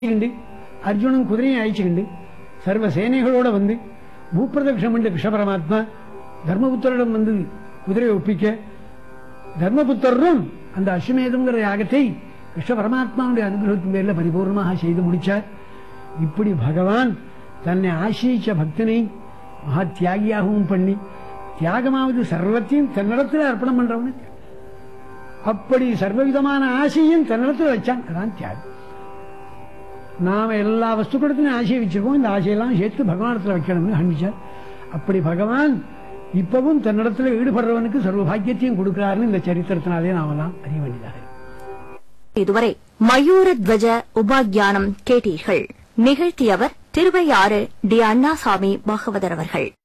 அழிச்சுக்கிண்டு அர்ஜுனன் குதிரையை அழிச்சுக்கிண்டு சர்வ சேனைகளோட வந்து பூப்பிரதட்சம் என்று கிருஷ்ண பரமாத்மா தர்மபுத்தரிடம் வந்து குதிரையை ஒப்பிக்க தர்மபுத்தரும் அந்த அஸ்வமேதங்கிற யாகத்தை கிருஷ்ண பரமாத்மாவுடைய அனுகிரகத்தின் பேரில் பரிபூர்ணமாக செய்து முடிச்சார் இப்படி பகவான் தன்னை ஆசிரிச்ச பக்தனை மகா தியாகியாகவும் பண்ணி தியாகமாவது சர்வத்தையும் தன்னிடத்தில் அர்ப்பணம் பண்றவனு அப்படி சர்வவிதமான ஆசையும் தன்னிடத்தில் வச்சான் அதான் தியாகம் நாம எல்லா வஸ்துக்களிடத்திலும் ஆசையை வச்சிருக்கோம் இந்த ஆசையெல்லாம் சேர்த்து பகவானத்தில் வைக்கணும்னு காண்பிச்சார் அப்படி பகவான் இப்பவும் தன்னிடத்தில் ஈடுபடுறவனுக்கு சர்வ பாக்கியத்தையும் கொடுக்கிறாருன்னு இந்த சரித்திரத்தினாலே நாம தான் அறிய வேண்டியதாக இருக்கு. இதுவரை மயூரத்வஜ உபாக்கியானம் கேட்டீர்கள் நிகழ்த்தியவர் திருவையாறு டி அண்ணாசாமி பாகவதர் அவர்கள்